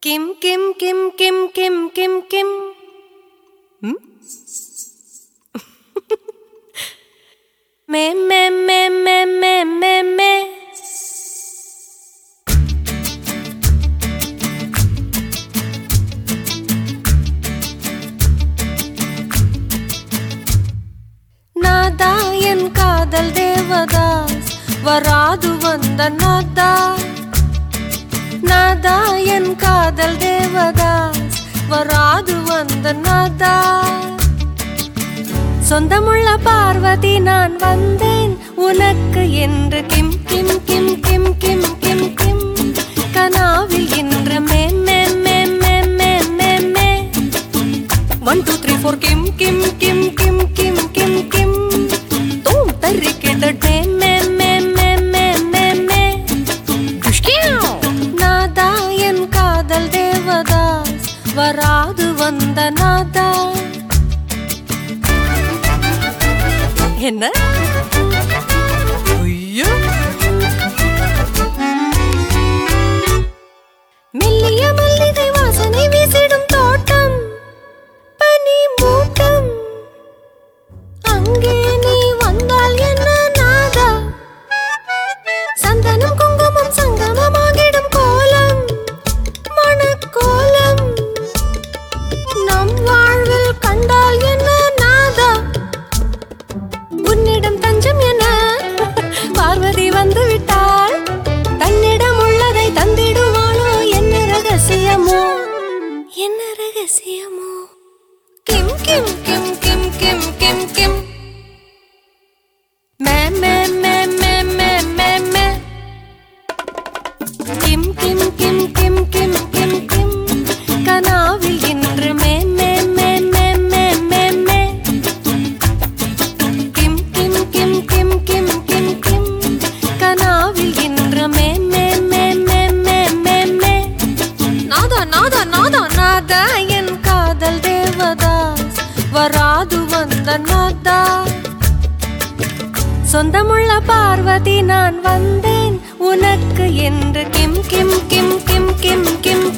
கிம் கிம் கிம் கிம் கிம் கிம் கிம் ம்? மே மே மே மே மே மே மே நாதா என் காதல் தேவதாஸ் வராது வந்த நாதா நாதா என் காதல் தேவதாஸ் வராது வந்த நாதா சொந்தமுள்ள பார்வதி நான் வந்தேன் உனக்கு என்று கிம் கிம் கிம் கிம் கிம் கிம் கிம் கனாவில் இன்று மே மே மே மே மே மே மே ஒன் டூ த்ரீ ஃபோர் கிம் கிம் கிம் கிம் கிம் கிம் கிம் தூம் தரிக்கிடட்டே மே மே மே மே மே மே நாதா என் காதல் தேவதாஸ் வராது வந்த நாதா என்ன ஐயோ மெல்லிய மல்லிகை வாசனை வீசிடும் தோட்டம் பனி மூட்டம் அங்கே நீ வந்தால் என்ன நாதா சந்தனம் குங்குமம் சங்கமமாகிடும் கோலம் மணக்கோலம் நம் வாழ்வில் கண்டால் என்ன நாதா உன்னிடம் தஞ்சம் என பார்வதி வந்து விட்டாள் தன்னிடம் உள்ளதை தந்திடுவாளோ என்ன ரகசியமோ என்ன ரகசியமோ கிம் கிம் கிம் கிம் கிம் கிம் கிம் மே மே மே மே மே மே மே கிம் கிம் கிம் கிம் கிம் கிம் கிம் கனாவில் இன்று மே மே மே மே மே மே மே கிம் கிம் கிம் கிம் கிம் கிம் கிம் கனாவில் இன்று மே மே மே மே மே மே மே நாதா நாதா நாதா நாதா என் காதல் தேவதாஸ் வராது வந்த நாதா சொந்தமுள்ள பார்வதி நான் வந்தேன் உனக்கு என்று கிம் கிம் கிம் கிம் கிம் கிம்